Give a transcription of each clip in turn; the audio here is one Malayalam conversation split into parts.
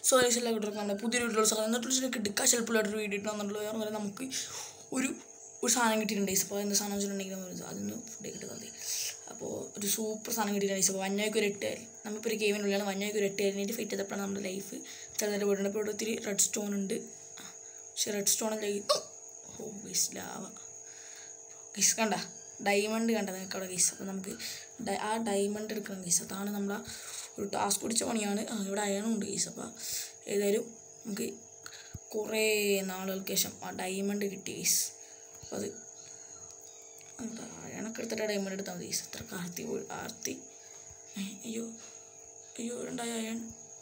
സോ എല്ലാ കൂട്ടർക്കും നമ്മുടെ പുതിയൊരു വീഡിയോ സാധനം എന്നിട്ട് കിടക്കാൻ ചിലപ്പോഴായിട്ടൊരു വീഡിയോ ഇട്ട് തന്നിട്ടുള്ളൂ വേറെ ഒന്നുമില്ല നമുക്ക് ഒരു ഒരു സാധനം കിട്ടിയിട്ടുണ്ട് അപ്പോൾ എന്ത് സാധനം വെച്ചിട്ടുണ്ടെങ്കിൽ നമ്മൾ അതൊന്ന് ഫുഡ് കിട്ടുക മതി അപ്പോൾ ഒരു സൂപ്പർ സാധനം കിട്ടിയിട്ടുണ്ട് അപ്പോൾ വഞ്ഞായ്ക്ക് ഒരു എട്ട് നമ്മളിപ്പോൾ ഒരു ഗെയിമിനുള്ളിലാണ് വഞ്ഞായ്ക്ക് ഒരു എട്ട് കഴിഞ്ഞിട്ട് ഫിറ്റ് ചെയ്തപ്പോഴാണ് നമ്മുടെ ലൈഫ് ചെറുതായിട്ട് വീടുണ്ട് അപ്പോൾ ഇവിടെ ഒത്തിരി റെഡ് സ്റ്റോൺ ഉണ്ട് പക്ഷെ റെഡ് സ്റ്റോൺ ലൈഫ് ഓ ഗൈസ് ലാവ ഗൈസ് കണ്ട ഡയമണ്ട് കണ്ട നിങ്ങൾക്ക് അവിടെ ഗൈസ് അപ്പോൾ നമുക്ക് ഡ- ആ ഡയമണ്ട് എടുക്കണം ഗൈസ് അതാണ് നമ്മളെ ഒരു ടാസ്ക് പിടിച്ച പണിയാണ് ആ ഇവിടെ അയണും ഉണ്ട് ഗൈസ് അപ്പോൾ ഏതായാലും നമുക്ക് കുറേ നാളുകൾക്ക് ശേഷം ആ ഡയമണ്ട് കിട്ടി ഗൈസ് അപ്പോൾ അത് എന്താ അയണൊക്കെ എടുത്തിട്ട് ഡയമണ്ട് എടുത്താൽ മതി ഗൈസ് എത്ര ആർത്തി പോയി ആർത്തി ഏ, അയ്യോ അയ്യോ രണ്ടായ അയൺ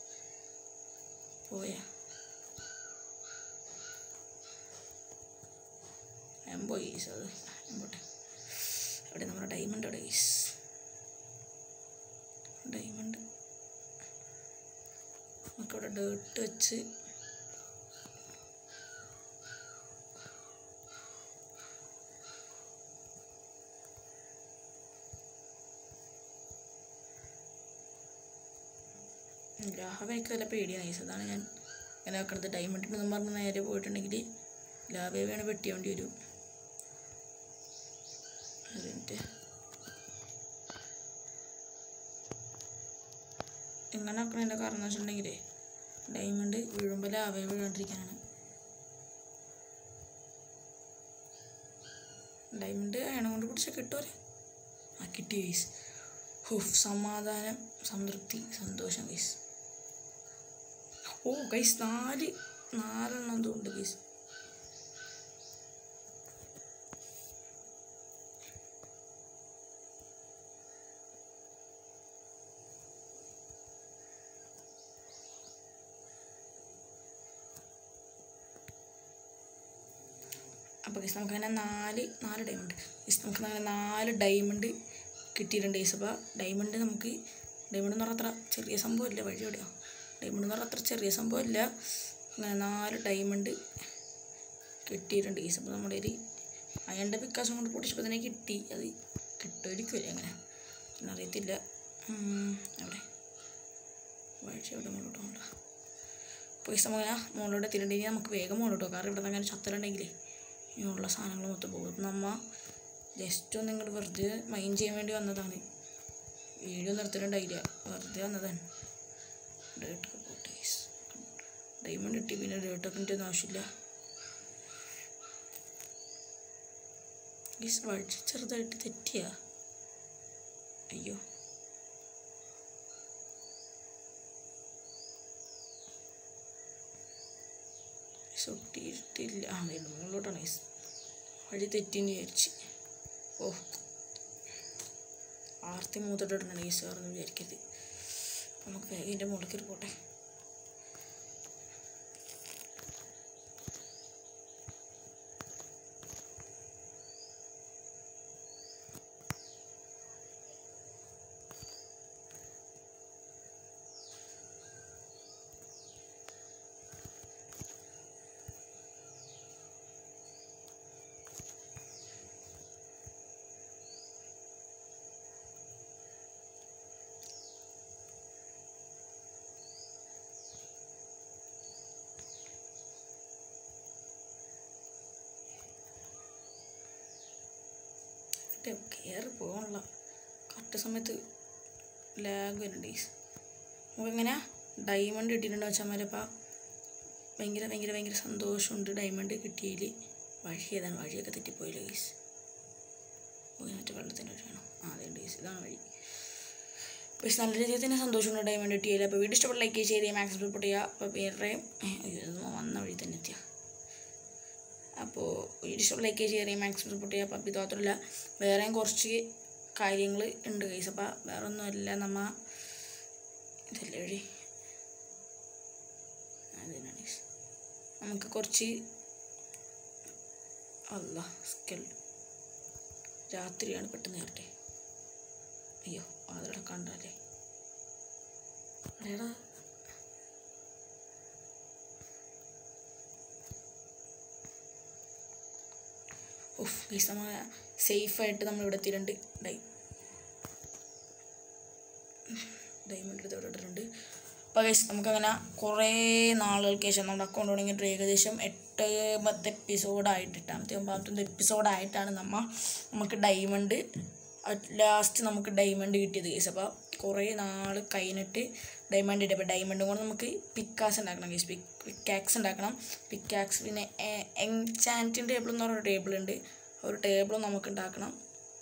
പോയാ ഞാൻ പോയി ഗൈസ് അത് ഞാൻ പോട്ടെ അവിടെ നമ്മുടെ ഡയമണ്ട് അവിടെ ഗൈസ് ഡയമണ്ട് നമുക്കവിടെ ഡേർട്ട് വെച്ച് ലാഭയൊക്കെ വല്ല പേടിയാണ് ഗൈസ് അതാണ് ഞാൻ ഇങ്ങനെ വെക്കണത് ഡയമണ്ട് എന്ന് പറഞ്ഞ് നേരെ പോയിട്ടുണ്ടെങ്കിൽ ലാഭയെ വേണം വെട്ടിയോണ്ടി വരും ഒരു മിനിറ്റ് ഇങ്ങനെ ആക്കണതിൻ്റെ കാരണം എന്ന് വെച്ചിട്ടുണ്ടെങ്കിലേ ഡയമണ്ട് വീഴുമ്പോൾ ലാവയെ വീഴാണ്ടിരിക്കാനാണ് ഡയമണ്ട് അയണം കൊണ്ട് പിടിച്ചാൽ കിട്ടുമല്ലേ ആ കിട്ടി ഗൈസ് ഹുഫ് സമാധാനം സംതൃപ്തി സന്തോഷം ഗൈസ് ഓ ഗൈസ് നാല് നാലെണ്ണം എന്തോ ഉണ്ട് ഗൈസ് അപ്പോൾ ഗൈസ് നമുക്ക് അങ്ങനെ നാല് നാല് ഡയമണ്ട് ഗൈസ് നമുക്ക് അങ്ങനെ നാല് ഡയമണ്ട് കിട്ടിയിട്ടുണ്ട് ഗൈസ് അപ്പോൾ ഡയമണ്ട് നമുക്ക് ഡയമണ്ട് എന്ന് പറഞ്ഞാൽ അത്ര ചെറിയ സംഭവമല്ല വഴി എവിടെയോ ഡയമണ്ട് എന്ന് പറഞ്ഞാൽ അത്ര ചെറിയ സംഭവമല്ല അങ്ങനെ നാല് ഡയമണ്ട് കിട്ടിയിട്ടുണ്ട് ഗൈസ് അപ്പോൾ നമ്മുടെ ഒരു അയണ്ട വിക്കാസം കൊണ്ട് പൊട്ടിച്ചപ്പോൾ തന്നെ കിട്ടി അത് കിട്ടുമായിരിക്കുമല്ലേ അങ്ങനെ പിന്നെ അറിയത്തില്ല ഉം, എവിടെ വഴി എവിടെ മുന്നോട്ട് പോകണ്ട പൈസ അങ്ങനെ മുകളിലോട്ട് എത്തിയിട്ടുണ്ടെങ്കിൽ നമുക്ക് വേഗം മുകളിലോട്ട് പോകാം കാരണം ഇവിടെ നിന്ന് അങ്ങനെ ചത്തലുണ്ടെങ്കിലേ ഇങ്ങനെയുള്ള സാധനങ്ങൾ മൊത്തം പോകും നമ്മ ജസ്റ്റ് ഒന്ന് ഇങ്ങോട്ട് വെറുതെ മൈൻഡ് ചെയ്യാൻ വേണ്ടി വന്നതാണ് വീഡിയോ നിർത്തിയിട്ടുണ്ടായില്ല വെറുതെ വന്നതാണ് ഡേട്ടൊക്കെ പോട്ടെ ഡയമണ്ട് കിട്ടി പിന്നെ ഡേട്ടൊക്കെ ഒന്നും ആവശ്യമില്ല ഗീസ് വഴി ചെറുതായിട്ട് തെറ്റിയ അയ്യോ സൊട്ടിയിട്ടില്ല ആ വീണ്ടും മുകളിലോട്ടാണ് ഗൈസ് വഴി തെറ്റിന്ന് വിചാരിച്ച് ഓ ആർത്തി മൂത്തിട്ടിട്ടുണ്ട് ഗൈസ് വേറൊന്നും വിചാരിക്കരുത് അപ്പം നമുക്ക് വേഗം ഇതിൻ്റെ മുകളിൽ കയറി പോട്ടെ കയറി പോകണില്ല കറക്റ്റ് സമയത്ത് ലാഗ് വരുന്നുണ്ട് ഗൈസ് നമുക്കിങ്ങനെ ഡയമണ്ട് കിട്ടിയിട്ടുണ്ട് വെച്ചാൽ അപ്പം ഭയങ്കര ഭയങ്കര ഭയങ്കര സന്തോഷമുണ്ട് ഡയമണ്ട് കിട്ടിയതിൽ വഴി ഏതാണ് വഴിയൊക്കെ തെറ്റിപ്പോയില്ല ഗൈസ് പോയി മറ്റേ വെള്ളത്തിൻ്റെ വഴിയാണോ ആ അതെ ഗൈസ് ഇതാണ് വഴി പക്ഷെ നല്ല രീതിയിൽ തന്നെ സന്തോഷമുണ്ട് ഡയമണ്ട് കിട്ടിയതിൽ അപ്പോൾ വീഡിയോ ഇഷ്ടപ്പെട്ട ലൈക്ക് ചെയ്ത് മാക്സിമം സപ്പോർട്ട് ചെയ്യുക അപ്പോൾ വേറെ അയ്യോ ഇതൊന്നും വന്ന വഴി തന്നെ എത്തിയ അപ്പോൾ വീഡിയോ ഇഷ്ടപ്പെട്ട ലൈക്ക് ചെയ്യുക മാക്സിമം സപ്പോർട്ട് ചെയ്യുക അപ്പോൾ ഇത് മാത്രമല്ല വേറെയും കുറച്ച് കാര്യങ്ങൾ ഉണ്ട് കൈസ് അപ്പോൾ വേറെ ഒന്നുമല്ല നമ്മ ഇതല്ലേ വഴി അതിനാണ് guys. നമുക്ക് കുറച്ച് അല്ല സ്കെൽ രാത്രിയാണ് പെട്ടെന്ന് കയറട്ടെ അയ്യോ അതവിടെ കണ്ടല്ലേ എടാ ഉഫ് ഗൈസ് നമ്മൾ സേഫായിട്ട് നമ്മൾ ഇവിടെ എത്തിയിട്ടുണ്ട് ഡൈ ഡയമണ്ട് എടുത്ത് ഇവിടെ ഇട്ടിട്ടുണ്ട് അപ്പോൾ അപ്പോൾ ഗൈസ് നമുക്കങ്ങനെ കുറേ നാളുകൾക്ക് ശേഷം നമ്മുടെ അക്കൗണ്ട് തുടങ്ങിയിട്ട് ഏകദേശം എട്ട് പത്ത് എപ്പിസോഡായിട്ട് എട്ടാമത്തെ ഒമ്പതാമത്തെ എപ്പിസോഡായിട്ടാണ് നമ്മ നമുക്ക് ഡയമണ്ട് ലാസ്റ്റ് നമുക്ക് ഡയമണ്ട് കിട്ടിയത് ഗൈസ് അപ്പോൾ കുറേ നാൾ കഴിഞ്ഞിട്ട് ഡയമണ്ട് കിട്ടി അപ്പോൾ ഡയമണ്ട് കൊണ്ട് നമുക്ക് പിക്കാസ് ഉണ്ടാക്കണം ഗൈസ് പിക് പിക്കാക്സ് ഉണ്ടാക്കണം പിക്കാക്സ് പിന്നെ എൻചാൻറ്റിൻ്റെ ടേബിൾ എന്ന് പറഞ്ഞ ടേബിൾ ഉണ്ട് ഒരു ടേബിളും നമുക്ക് ഉണ്ടാക്കണം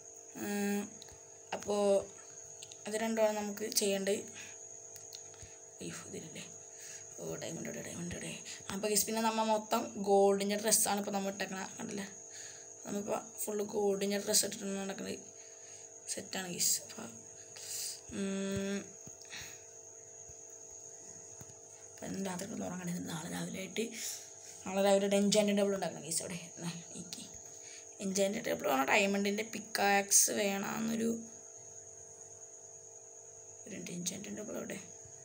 അപ്പോൾ അത് രണ്ടുമാണ് നമുക്ക് ചെയ്യേണ്ടത് അയ്യോ ഇതിലല്ലേ ഓ ഡയമണ്ട് ഇവിടെ ഡയമണ്ട് ഇവിടെ അപ്പോൾ ഗസ് പിന്നെ നമ്മൾ മൊത്തം ഗോൾഡിൻ്റെ ഡ്രസ്സാണ് ഇപ്പോൾ നമ്മൾ ഇട്ടേക്കണ കണ്ടില്ലേ നമ്മളിപ്പോൾ ഫുള്ള് ഗോൾഡിൻ്റെ ഡ്രസ്സ് ഇട്ടിട്ടാണ് നടക്കുന്നത് സെറ്റാണ് ഗീസ് അപ്പോൾ അപ്പം ഇന്ന് രാത്രി ഒന്ന് ഉറങ്ങണേ നാളെ രാവിലെ ആയിട്ട് നാളെ രാവിലെ എൻജാൻ്റെ ടേബിൾ ഉണ്ടാക്കണം ഗീസ് അവിടെ എനിക്ക് എൻജാൻ്റെ ടേബിൾ വേണം ഡയമണ്ടിൻ്റെ പിക്കാക്സ് വേണമെന്നൊരു രണ്ട് എൻജാൻ്റെ ടേബിൾ അവിടെ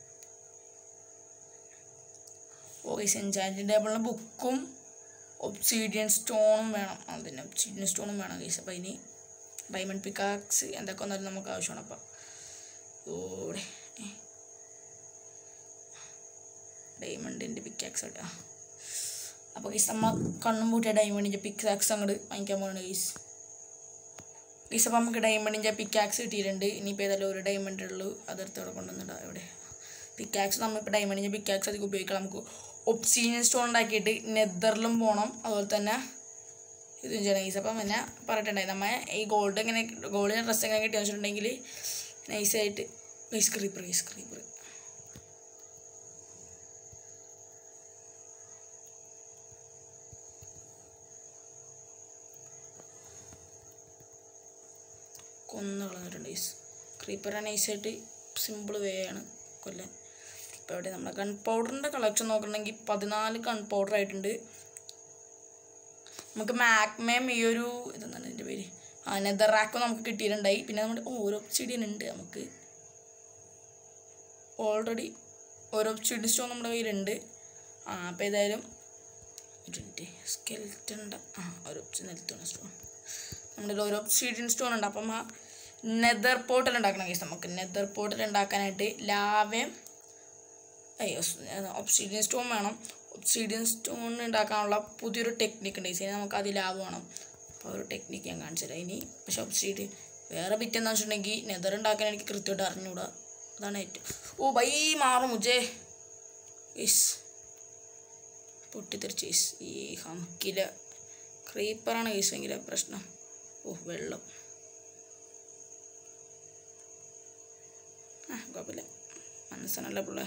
ഓ ഗൈസ് എൻജാൻറ്റിൻ്റെ ടേബിളിന് ബുക്കും ഒബ്സീഡിയൻ സ്റ്റോണും വേണം അതിന് ഒബ്സീഡിയൻ സ്റ്റോണും വേണം ഗൈസ് അപ്പോൾ ഇനി ഡയമണ്ട് പിക്കാക്സ് എന്തൊക്കെ വന്നാലും നമുക്ക് ആവശ്യമാണ് അപ്പം ഓടെ ഡയമണ്ടിൻ്റെ പിക്കാക്സ് അവിടെ ആ അപ്പോൾ ഗൈസ് നമ്മ കണ്ണും പൂട്ടിയ ഡയമണ്ടിൻ്റെ പിക്കാക്സ് അങ്ങോട്ട് വാങ്ങിക്കാൻ പോകണം ഗൈസ് ഗൈസ് അപ്പോൾ നമുക്ക് ഡയമണ്ടിൻ്റെ പിക്കാക്സ് കിട്ടിയിട്ടുണ്ട് ഇനിയിപ്പോൾ ഏതായാലും ഒരു ഡയമണ്ട് ഉള്ളൂ അതെടുത്ത് അവിടെ കൊണ്ടുവന്നിടാം ഇവിടെ പിക്കാക്സ് നമ്മളിപ്പോൾ ഡയമണ്ടിൻ്റെ പിക്കാക്സ് അധികം ഉപയോഗിക്കണം നമുക്ക് ഒബ്സീനിയൻ സ്റ്റോൺ ഉണ്ടാക്കിയിട്ട് നെതറിലും പോകണം അതുപോലെ തന്നെ ഇതും ചെയ്യണം ഗൈസ് അപ്പം പിന്നെ പറഞ്ഞിട്ടുണ്ടായി നമ്മ ഈ ഗോൾഡ് എങ്ങനെ ഗോൾഡിൻ്റെ ഡ്രസ്സ് എങ്ങനെ കിട്ടിയെന്ന് വെച്ചിട്ടുണ്ടെങ്കിൽ നൈസായിട്ട് ഗൈസ് ക്രീപ്പർ ഗൈസ് ക്രീപ്പർ കൊന്നു കളഞ്ഞിട്ടുണ്ട് ഗൈസ് ക്രീപ്പറെ നൈസായിട്ട് സിമ്പിൾ വേ ആണ് കൊല്ലാൻ ഇപ്പോൾ ഇവിടെ നമ്മുടെ ഗൺ പൗഡറിൻ്റെ കളക്ഷൻ നോക്കണമെങ്കിൽ പതിനാല് ഗൺ പൗഡർ ആയിട്ടുണ്ട് നമുക്ക് മാക്മേം ഈ ഒരു ഇതെന്താണ് ഇതിൻ്റെ പേര് ആ നെതർ റാക്കും നമുക്ക് കിട്ടിയിട്ടുണ്ടായി പിന്നെ നമ്മുടെ ഓരോ ഒബ്സിഡിയൻ ഉണ്ട് നമുക്ക് ഓൾറെഡി ഓരോ ഒബ്സിഡിയൻ സ്റ്റോൺ നമ്മുടെ കയ്യിലുണ്ട് ആ അപ്പോൾ ഏതായാലും ഇരുണ്ട് സ്കെൽറ്റൺ ആ ഒരു നിലത്തുന്ന സ്റ്റോൺ നമ്മുടെ ഓരോ ഒബ്സിഡിയൻ സ്റ്റോൺ ഉണ്ട് അപ്പം ആ നെതർ പോർട്ടൽ ഉണ്ടാക്കണം കേസ് നമുക്ക് നെതർ പോർട്ടൽ ഉണ്ടാക്കാനായിട്ട് ലാവയും അയ്യോ ഒബ്സീഡിയൻ സ്റ്റോൺ വേണം ഒബ്സീഡിയൻ സ്റ്റോൺ ഉണ്ടാക്കാനുള്ള പുതിയൊരു ടെക്നിക്ക് ഉണ്ട് ഇതിന് നമുക്ക് അതിൽ ലാഭം വേണം അപ്പോൾ ഒരു ടെക്നിക്ക് ഞാൻ കാണിച്ചു തരാം ഇനി പക്ഷെ ഒബ്സീഡിയൻ വേറെ ബിറ്റെന്ന് വെച്ചിട്ടുണ്ടെങ്കിൽ നെതർ ഉണ്ടാക്കാൻ എനിക്ക് കൃത്യമായിട്ട് അറിഞ്ഞൂടാ അതാണ് ഏറ്റവും ഓ ബൈ മാറും മുജേ ഇസ് പൊട്ടിത്തെറിച്ച് ഈസ് ഈ ഹംക്കില ക്രീപ്പറാണ് ഈസ് ഭയങ്കര പ്രശ്നം ഓ വെള്ളം ആ കുഴപ്പമില്ല മനസ്സനല്ല പിള്ളേ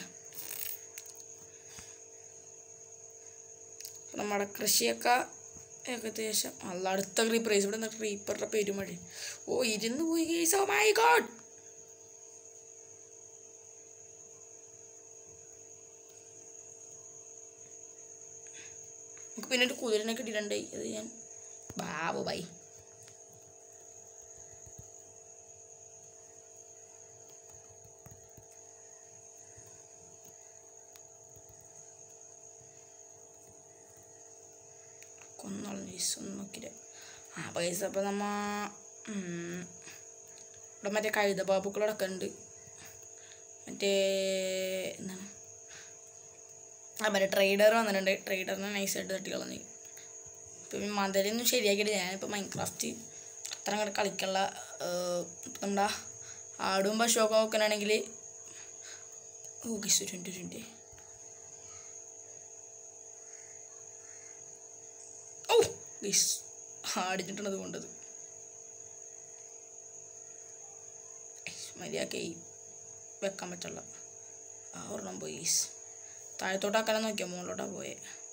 അപ്പം നമ്മുടെ കൃഷിയൊക്കെ ഏകദേശം അല്ല അടുത്ത ക്രീപ്പർ കേസ് ഇവിടെ ക്രീപ്പറുടെ പെരുമഴ ഓ ഇരുന്ന് പോയി കേസ് ഓ മൈ ഗോഡ് നമുക്ക് പിന്നെ ഒരു കുതിരനെ കിട്ടിയിട്ടുണ്ടായി അത് ഞാൻ ബാബു ബൈ കൊന്നോളം പൈസ ഒന്നും നോക്കില്ല ആ പൈസ അപ്പോൾ നമ്മ ഉം, ഇവിടെ മറ്റേ കഴുത ബാബുക്കളടക്കം ഉണ്ട് മറ്റേ എന്താണ് ആ മറ്റേ ട്രേഡർ വന്നിട്ടുണ്ട് ട്രേഡറിനെ നൈസായിട്ട് തട്ടി കളഞ്ഞ് ഇപ്പം മതിലൊന്നും ശരിയാക്കിയിട്ട് ഞാനിപ്പോൾ മൈൻക്രാഫ്റ്റ് അത്ര അങ്ങോട്ട് കളിക്കാനുള്ള ഇപ്പം നമ്മുടെ ആടും പശുവൊക്കെ നോക്കാനാണെങ്കിൽ okay twenty twenty oh guys അടിച്ചിട്ടാണ് അത് കൊണ്ടത് മര്യാദക്കായി വെക്കാൻ പറ്റുള്ള ആ ഒരെണ്ണം പോയി ഗീസ് താഴത്തോട്ടാക്കാൻ നോക്കിയാൽ മുകളിലോട്ടാ പോയെ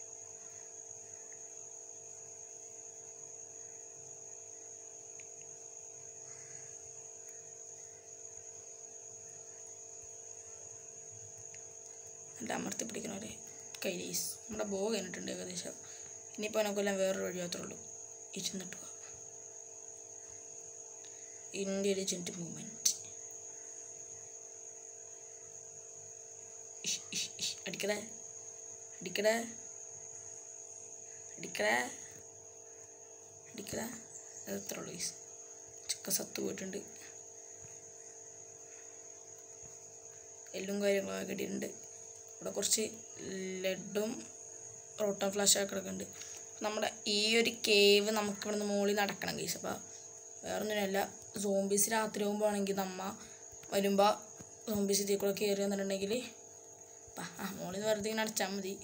നല്ല അമർത്തി പിടിക്കണവരെ കൈലീസ് നമ്മുടെ ബോ കഴിഞ്ഞിട്ടുണ്ട് ഏകദേശം ഇനിയിപ്പോൾ എനക്കൊല്ലാം വേറൊരു വഴി മാത്രമേ ഉള്ളൂ ഇരുന്നിട്ട് പോവാം ഇൻ്റലിജൻറ്റ് മൂവ്മെൻറ്റ് അടിക്കടേ അടിക്കടേ അടിക്കടേ അടിക്കടേ അത് എത്ര ഉള്ളൂ ഈസ് ചിക്ക സത്ത് പോയിട്ടുണ്ട് എല്ലും കാര്യങ്ങളൊക്കെ കിട്ടിയിട്ടുണ്ട് ഇവിടെ കുറച്ച് ലെഡും റോട്ടൺ ഫ്ലാഷ് ഒക്കെ കിടക്കുന്നുണ്ട് നമ്മുടെ ഈ ഒരു കേവ് നമുക്ക് ഇവിടുന്ന് മുകളിൽ നടക്കണം കേസ് അപ്പോൾ വേറെ ഒന്നിനല്ല സോംബീസ് രാത്രി ആകുമ്പോൾ ആണെങ്കിൽ നമ്മ വരുമ്പോൾ സോംബീസ് ഇതിൽ കൂടെ കയറി വന്നിട്ടുണ്ടെങ്കിൽ അപ്പം ആ മുകളിൽ നിന്ന് വെറുതെ ഇങ്ങനെ അടച്ചാൽ മതി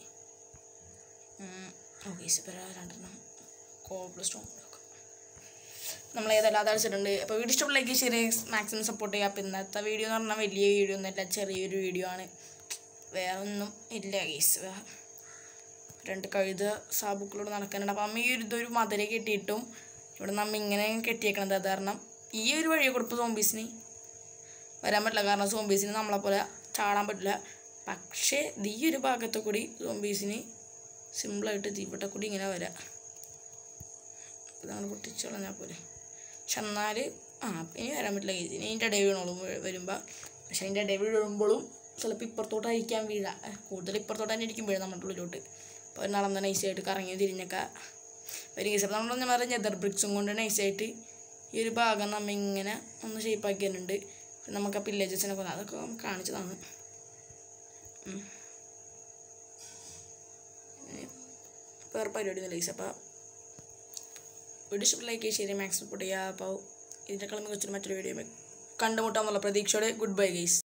ഓക്കെ ഇപ്പോൾ രണ്ടെണ്ണം കോബിൾ സ്റ്റോൺ നമ്മൾ ഏതെല്ലാം അത് അടിച്ചിട്ടുണ്ട് അപ്പോൾ വീഡിയോ ഇഷ്ടപ്പെട്ടെങ്കിൽ ശരി മാക്സിമം സപ്പോർട്ട് ചെയ്യുക അപ്പോൾ ഇന്നത്തെ വീഡിയോ എന്ന് പറഞ്ഞാൽ വലിയ വീഡിയോ ഒന്നുമല്ല ചെറിയൊരു വീഡിയോ ആണ് വേറെ ഒന്നും ഇല്ല കേസ് രണ്ട് കഴുത സാബുക്കളോട് നടക്കാനുണ്ട് അപ്പം അമ്മ ഈ ഒരു ഇതൊരു മധുര കെട്ടിയിട്ടും ഇവിടെ നമ്മ ഇങ്ങനെ കെട്ടിയേക്കണത് അത് കാരണം ഈ ഒരു വഴിയെ കൊടുപ്പ് സോംബീസിന് വരാൻ പറ്റില്ല കാരണം സോംബീസിന് നമ്മളെ പോലെ ചാടാൻ പറ്റില്ല പക്ഷേ ഇത് ഈ ഒരു ഭാഗത്ത് കൂടി സോംബീസിന് സിമ്പിളായിട്ട് ഇവിടെ കൂടി ഇങ്ങനെ വരാം ഇതാണ് പൊട്ടിച്ച് കളഞ്ഞാൽ പോലെ പക്ഷെ എന്നാൽ ആ ഇനി വരാൻ പറ്റില്ല ഇനി ഇതിൻ്റെ ഇടയിൽ വീണോളും വരുമ്പോൾ പക്ഷെ അതിൻ്റെ ഇടയിൽ വീഴുമ്പോഴും ചിലപ്പോൾ ഇപ്പുറത്തോട്ടായിരിക്കാം വീഴാം ഏ, കൂടുതൽ ഇപ്പുറത്തോട്ട് തന്നെ ഇരിക്കും വീഴും നമ്മുടെ ഉള്ളിലോട്ട് അപ്പോൾ ഒരു നടന്ന നൈസായിട്ട് കറങ്ങി തിരിഞ്ഞൊക്കെ ഒരു കേസ് നമ്മൾ ഞാൻ പറഞ്ഞ നെതർ ബ്രിക്സും കൊണ്ട് നൈസായിട്ട് ഈ ഒരു ഭാഗം നമ്മ ഇങ്ങനെ ഒന്ന് ഷേപ്പാക്കിയിട്ടുണ്ട് നമുക്ക് ആ പില്ലേജസിനെ കൊണ്ട് അതൊക്കെ നമുക്ക് കാണിച്ചതാണ് ഉം. ഇനി വേറെ പരിപാടി ഒന്നും ലൈസ് അപ്പോൾ വീഡിയോ ഇഷ്ടപ്പെട്ട ശരി മാക്സിമം സപ്പോർട്ട് ചെയ്യുക അപ്പോൾ ഇതിനേക്കാളും മികച്ചൊരു മറ്റൊരു വീഡിയോ കണ്ടുമുട്ടാമെന്നുള്ള പ്രതീക്ഷയോടെ ഗുഡ് ബൈ ഗൈസ്